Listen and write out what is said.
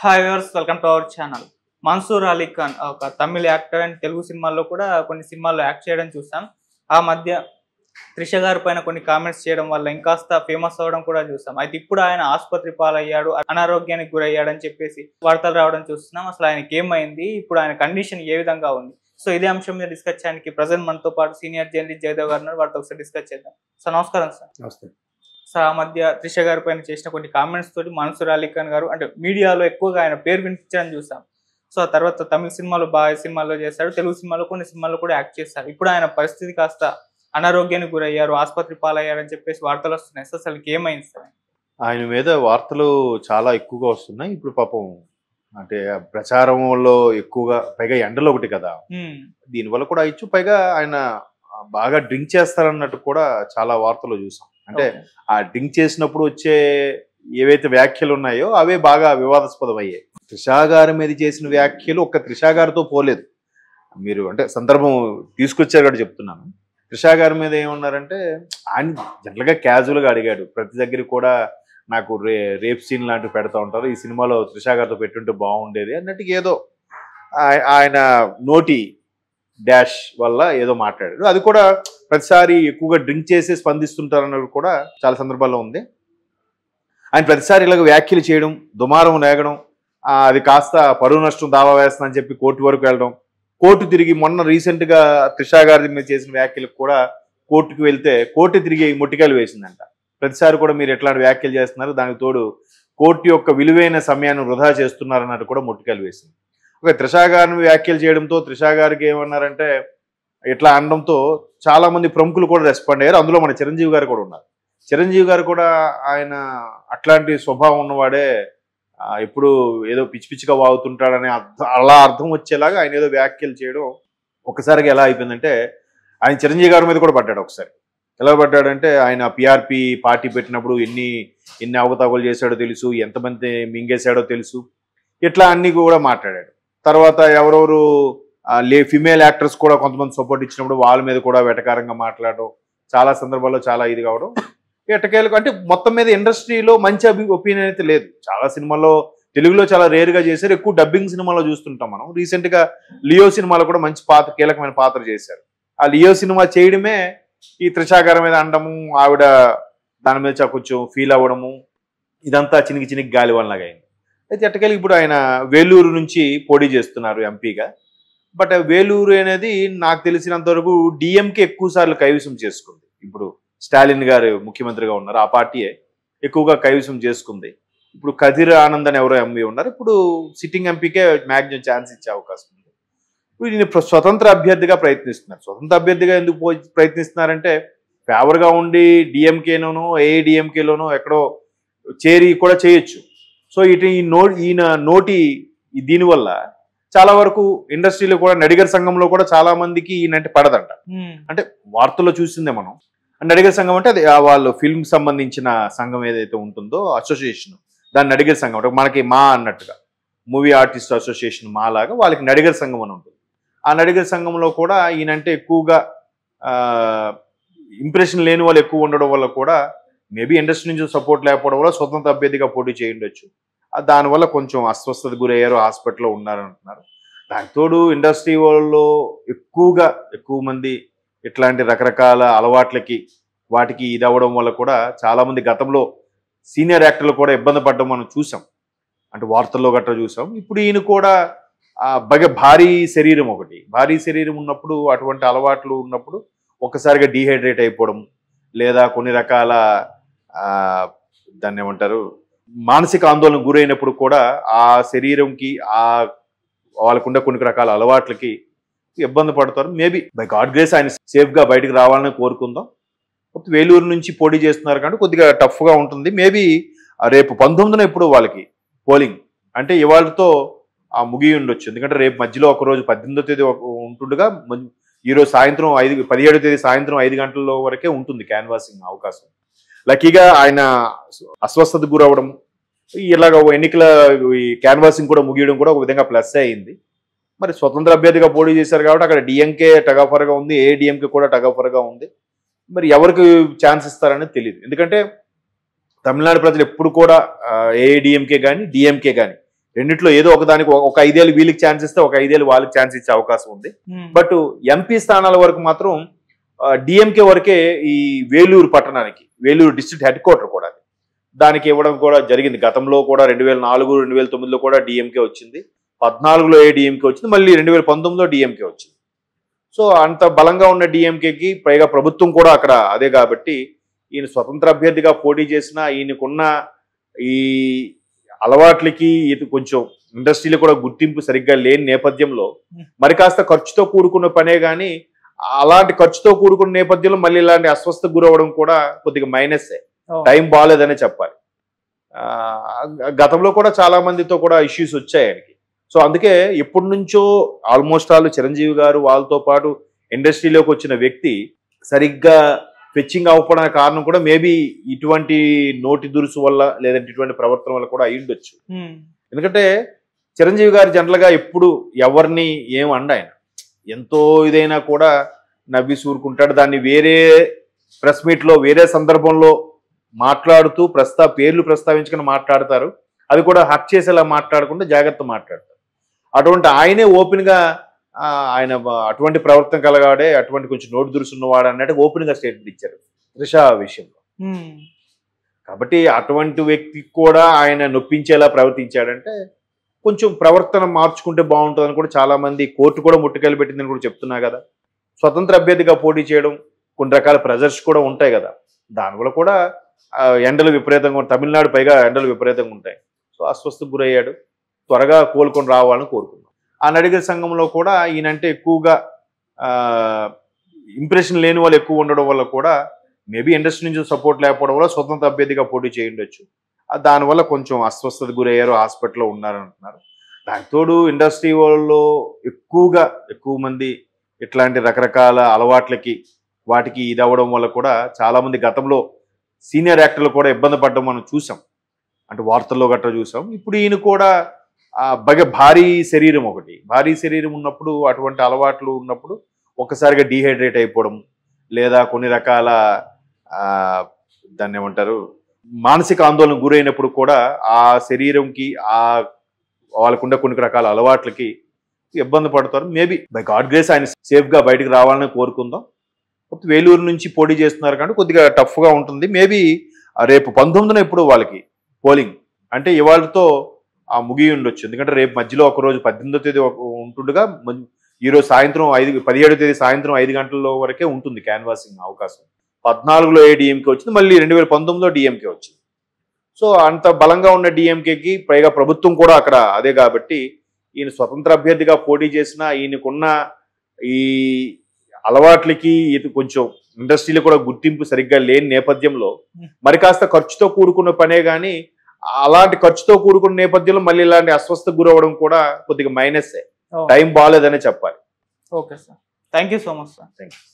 Hi viewers welcome to our channel Mansoor Ali Khan ఒక తమిళ actor and Telugu సినిమాల్లో కూడా కొన్ని సినిమాల్లో యాక్ట్ చేయడం చూసాం ఆ మధ్య త్రిష గారి పైన కొన్ని కామెంట్స్ చేయడం వల్ల ఇంకాస్త ఫేమస్ అవ్వడం కూడా చూసాం అయితే ఇప్పుడు ఆయన ఆసుపత్రి పాలయ్యాడు అనారోగ్యానికి గురయ్యాడని చెప్పేసి వార్తలు రావడం చూస్తున్నాం అసలు ఆయనకి ఏమైంది ఇప్పుడు ఆయన కండిషన్ ఏ విధంగా ఉంది సో ఇదే అంశం మీద డిస్కస్ చేయడానికి ప్రజెంట్ మనతో పాటు సీనియర్ జర్నలిస్ట్ జయదేవ్ గారు ఉన్నారు వారితో ఒకసారి డిస్కస్ చేద్దాం సార్ నమస్కారం సార్ నమస్తే సో ఆ మధ్య త్రిష గారి పైన చేసిన కొన్ని కామెంట్స్ తోటి మన్సూర్ అలీ ఖాన్ గారు అంటే మీడియాలో ఎక్కువగా ఆయన పేరు వినిపించడం చూసాం సో ఆ తర్వాత తమిళ సినిమాలో బాగా సినిమాల్లో చేశాడు తెలుగు సినిమాలో కొన్ని సినిమాల్లో కూడా యాక్ట్ చేశారు ఇప్పుడు ఆయన పరిస్థితి కాస్త అనారోగ్యానికి గురయ్యారు ఆసుపత్రి పాలయ్యారని చెప్పేసి వార్తలు వస్తున్నాయి సో అసలు ఏమైంది సార్ ఆయన మీద వార్తలు చాలా ఎక్కువగా వస్తున్నాయి ఇప్పుడు పాపం అంటే ఆ ప్రచారంలో ఎక్కువగా పైగా ఎండలో ఒకటి కదా ఉమ్, దీనివల్ల కూడా ఇచ్చు పైగా ఆయన బాగా డ్రింక్ చేస్తారన్నట్టు కూడా చాలా వార్తలు చూసాం అంటే ఓకే. ఆ డ్రింక్ చేసినప్పుడు వచ్చే ఏవైతే వ్యాఖ్యలు ఉన్నాయో అవే బాగా వివాదాస్పదం అయ్యాయి త్రిషా గారి మీద చేసిన వ్యాఖ్యలు ఒక్క త్రిషా గారితో పోలేదు మీరు అంటే సందర్భం తీసుకొచ్చారు కూడా చెప్తున్నాను త్రిషా గారి మీద ఏమన్నారంటే ఆయన జనరల్గా క్యాజువల్గా అడిగాడు ప్రతి దగ్గర కూడా నాకు రే రేప్ సీన్ లాంటివి పెడతా ఉంటారు ఈ సినిమాలో త్రిషా గారితో పెట్టుంటే బాగుండేది అన్నట్టు ఏదో ఆయ- ఆయన నోటి డాష్ వల్ల ఏదో మాట్లాడాడు అది కూడా ప్రతిసారి ఎక్కువగా డ్రింక్ చేసి స్పందిస్తుంటారన్నది కూడా చాలా సందర్భాల్లో ఉంది ఆయన ప్రతిసారి ఇలాగ వ్యాఖ్యలు చేయడం దుమారం లేగడం ఆ, అది కాస్త పరువు నష్టం దావా వేస్తుందని చెప్పి కోర్టు వరకు వెళ్ళడం కోర్టు తిరిగి మొన్న రీసెంట్ గా త్రిషా గారి మీద చేసిన వ్యాఖ్యలకు కూడా కోర్టుకు వెళ్తే కోర్టు తిరిగి ముట్టికాయలు వేసిందంట ప్రతిసారి కూడా మీరు ఎట్లాంటి వ్యాఖ్యలు చేస్తున్నారు దానికి తోడు కోర్టు యొక్క విలువైన సమయాన్ని వృధా చేస్తున్నారన్నట్టు కూడా ముట్టికాయలు వేసింది ఒక త్రిషా గారిని వ్యాఖ్యలు చేయడంతో త్రిషా గారికి ఏమన్నారంటే ఇట్లా అనడంతో చాలా మంది ప్రముఖులు కూడా రెస్పాండ్ అయ్యారు అందులో మన చిరంజీవి గారు కూడా ఉన్నారు చిరంజీవి గారు కూడా ఆయన అట్లాంటి స్వభావం ఉన్నవాడే ఆ, ఎప్పుడు ఏదో పిచ్చి పిచ్చిగా వాగుతుంటాడని అర్థం అలా అర్థం వచ్చేలాగా ఆయన ఏదో వ్యాఖ్యలు చేయడం ఒకసారిగా ఎలా అయిపోయిందంటే ఆయన చిరంజీవి గారి మీద కూడా పడ్డాడు ఒకసారి ఎలా పడ్డాడంటే ఆయన పిఆర్పి పార్టీ పెట్టినప్పుడు ఎన్ని ఎన్ని అవకతవకలు చేశాడో తెలుసు ఎంతమంది మింగేశాడో తెలుసు ఇట్లా అన్ని కూడా మాట్లాడాడు తర్వాత ఎవరెవరు ఆ, లే ఫిమేల్ యాక్టర్స్ కూడా కొంతమంది సపోర్ట్ ఇచ్చినప్పుడు వాళ్ళ మీద కూడా వెటకారంగా మాట్లాడడం చాలా సందర్భాల్లో చాలా ఇది కావడం ఎట్టకేలకు అంటే మొత్తం మీద ఇండస్ట్రీలో మంచి అభి ఒపీనియన్ అయితే లేదు చాలా సినిమాల్లో తెలుగులో చాలా రేరుగా చేశారు ఎక్కువ డబ్బింగ్ సినిమాలో చూస్తుంటాం మనం రీసెంట్ గా లియో సినిమాలో కూడా మంచి పాత్ర కీలకమైన పాత్ర చేశారు ఆ లియో సినిమా చేయడమే ఈ త్రిషాగారం మీద అనడము ఆవిడ దాని మీద చా- కొంచెం ఫీల్ అవ్వడము ఇదంతా చినికి చినికి గాలి వల్లగా అయింది అయితే ఎట్టకెళ్ళి ఇప్పుడు ఆయన వేలూరు నుంచి పోటీ చేస్తున్నారు ఎంపీగా బట్ వేలూరు అనేది నాకు తెలిసినంత వరకు డిఎంకే ఎక్కువ సార్లు కైవసం చేసుకుంది ఇప్పుడు స్టాలిన్ గారు ముఖ్యమంత్రిగా ఉన్నారు ఆ పార్టీయే ఎక్కువగా కైవసం చేసుకుంది ఇప్పుడు కదిర్ ఆనంద్ అని ఎవరో ఎంపీ ఉన్నారు ఇప్పుడు సిట్టింగ్ ఎంపీకే మ్యాక్సిమం ఛాన్స్ ఇచ్చే అవకాశం ఉంది ఇప్పుడు ఈయన ప్ర- స్వతంత్ర అభ్యర్థిగా ప్రయత్నిస్తున్నారు స్వతంత్ర అభ్యర్థిగా ఎందుకు పో- ప్రయత్నిస్తున్నారంటే ఫేవర్గా ఉండి డిఎంకేలోనో ఏఐడిఎంకేలోనో ఎక్కడో చేరి కూడా చేయొచ్చు సో ఇటు ఈ నో ఈయన నోటి ఈ దీనివల్ల చాలా వరకు ఇండస్ట్రీలో కూడా నడిగర్ సంఘంలో కూడా చాలా మందికి ఈయనంటే పడదంట ఉమ్, అంటే వార్తల్లో చూసిందే మనం నడిగర్ సంఘం అంటే అది ఆ వాళ్ళు ఫిల్మ్ సంబంధించిన సంఘం ఏదైతే ఉంటుందో అసోసియేషన్ దాని నడిగర్ సంఘం అంటే మనకి మా అన్నట్టుగా మూవీ ఆర్టిస్ట్ అసోసియేషన్ మా లాగా వాళ్ళకి నడిగర్ సంఘం అని ఉంటుంది ఆ నడిగర్ సంఘంలో కూడా ఈయనంటే ఎక్కువగా ఇంప్రెషన్ లేని వాళ్ళు ఎక్కువ ఉండడం వల్ల కూడా మేబీ ఇండస్ట్రీ నుంచి సపోర్ట్ లేకపోవడం వల్ల స్వతంత్ర అభ్యర్థిగా పోటీ చేయండొచ్చు ఆ దానివల్ల కొంచెం అస్వస్థత గురయ్యారు హాస్పిటల్లో ఉన్నారంటున్నారు దానికి తోడు ఇండస్ట్రీ వాళ్ళు ఎక్కువగా ఎక్కువ మంది ఇట్లాంటి రకరకాల అలవాట్లకి వాటికి ఇది అవ్వడం వల్ల కూడా చాలా మంది గతంలో సీనియర్ యాక్టర్లు కూడా ఇబ్బంది పడడం మనం చూసాం అంటే వార్తల్లో గట్రా చూసాం ఇప్పుడు ఈయన కూడా ఆ బగ భారీ శరీరం ఒకటి భారీ శరీరం ఉన్నప్పుడు అటువంటి అలవాట్లు ఉన్నప్పుడు ఒక్కసారిగా డీహైడ్రేట్ అయిపోవడం లేదా కొన్ని రకాల ఆ, దాన్ని ఏమంటారు మానసిక ఆందోళన గురైనప్పుడు కూడా ఆ శరీరంకి ఆ వాళ్ళకుండే కొన్ని రకాల అలవాట్లకి ఇబ్బంది పడతారు మేబీ బై గాడ్ గ్రేస్ ఆయన సేఫ్ గా బయటకు రావాలని కోరుకుందాం కాకపోతే వేలూరు నుంచి పోటీ చేస్తున్నారు కాబట్టి కొద్దిగా టఫ్ గా ఉంటుంది మేబీ రేపు పంతొమ్మిదిన ఎప్పుడు వాళ్ళకి పోలింగ్ అంటే ఇవాళతో ఆ ముగి ఉండొచ్చు ఎందుకంటే రేపు మధ్యలో ఒక రోజు పద్దెనిమిదో తేదీ ఒక- ఉంటుండగా మ- ఈ రోజు సాయంత్రం ఐదు పదిహేడో తేదీ సాయంత్రం ఐదు గంటల వరకే ఉంటుంది క్యాన్వాసింగ్ అవకాశం లక్కీగా ఆయన అస్వస్థత గురవడం ఇలాగ ఎన్నికల ఈ క్యాన్వాసింగ్ కూడా ముగియడం కూడా ఒక విధంగా ప్లస్ అయింది మరి స్వతంత్ర అభ్యర్థిగా పోటీ చేశారు కాబట్టి అక్కడ డిఎంకే టగాఫర్గా ఉంది ఏ డిఎంకే కూడా టగాఫర్గా ఉంది మరి ఎవరికి ఛాన్స్ ఇస్తారని తెలియదు ఎందుకంటే తమిళనాడు ప్రజలు ఎప్పుడు కూడా ఏఐడిఎంకే కానీ డిఎంకే కానీ రెండిట్లో ఏదో ఒక దానికి ఒక- ఒక ఐదేళ్ళు వీళ్ళకి ఛాన్స్ ఇస్తే ఒక ఐదేళ్ళు వాళ్ళకి ఛాన్స్ ఇచ్చే అవకాశం ఉంది ఉమ్, బట్ ఎంపీ స్థానాల వరకు మాత్రం డిఎంకే వరకే ఈ వేలూరు పట్టణానికి వేలూరు డిస్ట్రిక్ట్ హెడ్ క్వార్టర్ కూడా అది. దానికి ఇవ్వడం కూడా జరిగింది గతంలో కూడా రెండు వేల నాలుగు రెండు వేల తొమ్మిదిలో కూడా డిఎంకే వచ్చింది పద్నాలుగులో ఏ డిఎంకే వచ్చింది మళ్ళీ రెండు వేల పంతొమ్మిదిలో డిఎంకే వచ్చింది సో అంత బలంగా ఉన్న డిఎంకేకి పైగా ప్రభుత్వం కూడా అక్కడ అదే కాబట్టి ఈయన స్వతంత్ర అభ్యర్థిగా పోటీ చేసిన ఈయనకున్న ఈ అలవాట్లకి ఇది కొంచెం ఇండస్ట్రీలో కూడా గుర్తింపు సరిగ్గా లేని నేపథ్యంలో మరి కాస్త ఖర్చుతో కూడుకున్న పనే కానీ అలాంటి ఖర్చుతో కూడుకున్న నేపథ్యంలో మళ్ళీ ఇలాంటి అస్వస్థకు గురవడం కూడా కొద్దిగా మైనస్సే ఓ, టైం బాగాలేదనే చెప్పాలి ఆ, గతంలో కూడా చాలా మందితో కూడా ఇష్యూస్ వచ్చాయి ఆయనకి సో అందుకే ఎప్పటి నుంచో ఆల్మోస్ట్ ఆల్ చిరంజీవి గారు వాళ్ళతో పాటు ఇండస్ట్రీలోకి వచ్చిన వ్యక్తి సరిగ్గా ఫెచ్చింగ్ అవ్వడానికి కారణం కూడా మేబీ ఇటువంటి నోటి దురుసు వల్ల లేదంటే ఇటువంటి ప్రవర్తన వల్ల కూడా అయి ఉండొచ్చు ఉమ్, ఎందుకంటే చిరంజీవి గారు జనరల్గా ఎప్పుడు ఎవరిని ఏం అండ ఆయన ఎంతో ఇదైనా కూడా నవ్వి సూరుకుంటాడు దాన్ని వేరే ప్రెస్ మీట్లో వేరే సందర్భంలో మాట్లాడుతూ ప్రస్తా పేర్లు ప్రస్తావించుకుని మాట్లాడతారు అది కూడా హక్ చేసేలా మాట్లాడకుండా జాగ్రత్త మాట్లాడతారు అటువంటి ఆయనే ఓపెన్గా ఆ, ఆయన బ- అటువంటి ప్రవర్తన కలగాడే అటువంటి కొంచెం నోటు దురుసున్నవాడు అన్నట్టు ఓపెన్గా స్టేట్మెంట్ ఇచ్చారు త్రిష విషయంలో ఉమ్, కాబట్టి అటువంటి వ్యక్తికి కూడా ఆయన నొప్పించేలా ప్రవర్తించాడంటే కొంచెం ప్రవర్తన మార్చుకుంటే బాగుంటుందని కూడా చాలా మంది కోర్టు కూడా ముట్టుకెళ్ళి పెట్టిందని కూడా చెప్తున్నా కదా స్వతంత్ర అభ్యర్థిగా పోటీ చేయడం కొన్ని రకాల ప్రెజర్స్ కూడా ఉంటాయి కదా దానివల్ల కూడా ఆ, ఎండలు విపరీతంగా ఉంటాయి తమిళనాడు పైగా ఎండలు విపరీతంగా ఉంటాయి సో అస్వస్థకు గురయ్యాడు త్వరగా కోలుకొని రావాలని కోరుకున్నాం ఆ నడిగర్ సంఘంలో కూడా ఈయనంటే ఎక్కువగా ఇంప్రెషన్ లేని వాళ్ళు ఎక్కువ ఉండడం వల్ల కూడా మేబీ ఇండస్ట్రీ నుంచి సపోర్ట్ లేకపోవడం వల్ల స్వతంత్ర అభ్యర్థిగా పోటీ చేయండొచ్చు ఆ దానివల్ల కొంచెం అస్వస్థత గురయ్యారు హాస్పిటల్లో ఉన్నారంటున్నారు దానికి తోడు ఇండస్ట్రీ వాళ్ళు ఎక్కువగా ఎక్కువ మంది ఇట్లాంటి రకరకాల అలవాట్లకి వాటికి ఇది అవ్వడం వల్ల కూడా చాలా మంది గతంలో సీనియర్ యాక్టర్లు కూడా ఇబ్బంది పడడం మనం చూసాం అంటే వార్తల్లో గట్రా చూసాం ఇప్పుడు ఈయన కూడా ఆ, బగ భారీ శరీరం ఒకటి భారీ శరీరం ఉన్నప్పుడు అటువంటి అలవాట్లు ఉన్నప్పుడు ఒక్కసారిగా డీహైడ్రేట్ అయిపోవడం లేదా కొన్ని రకాల ఆ, దాన్ని ఏమంటారు మానసిక ఆందోళన గురైనప్పుడు కూడా ఆ శరీరంకి ఆ వాళ్ళకుండే కొన్ని రకాల అలవాట్లకి ఇబ్బంది పడతారు మేబీ బై గాడ్ గ్రేస్ ఆయన సేఫ్గా బయటకు రావాలని కోరుకుందాం కాకపోతే వేలూరు నుంచి పోటీ చేస్తున్నారు కాబట్టి కొద్దిగా టఫ్గా ఉంటుంది మేబీ రేపు పంతొమ్మిదిన ఇప్పుడు వాళ్ళకి పోలింగ్ అంటే ఇవాళతో ఆ ముగి ఉండొచ్చు ఎందుకంటే రేపు మధ్యలో ఒక రోజు పద్దెనిమిదో తేదీ ఒక- ఉంటుండగా మ- ఈ రోజు సాయంత్రం ఐదు పదిహేడో తేదీ సాయంత్రం ఐదు గంటల వరకే ఉంటుంది క్యాన్వాసింగ్ అవకాశం పద్నాలుగులో ఏ డిఎంకే వచ్చింది మళ్ళీ రెండు వేల పంతొమ్మిదిలో డిఎంకే వచ్చింది సో అంత బలంగా ఉన్న డిఎంకేకి పైగా ప్రభుత్వం కూడా అక్కడ అదే కాబట్టి ఈయన స్వతంత్ర అభ్యర్థిగా పోటీ చేసిన ఈయనకున్న ఈ అలవాట్లకి ఇది కొంచెం ఇండస్ట్రీలో కూడా గుర్తింపు సరిగ్గా లేని నేపథ్యంలో మరి కాస్త ఖర్చుతో కూడుకున్న పనే కానీ అలాంటి ఖర్చుతో కూడుకున్న నేపథ్యంలో మళ్ళీ ఇలాంటి అస్వస్థకు గురవడం కూడా కొద్దిగా మైనస్సే ఓ, టైం బాగాలేదనే చెప్పాలి okay sir thank you so much sir thank you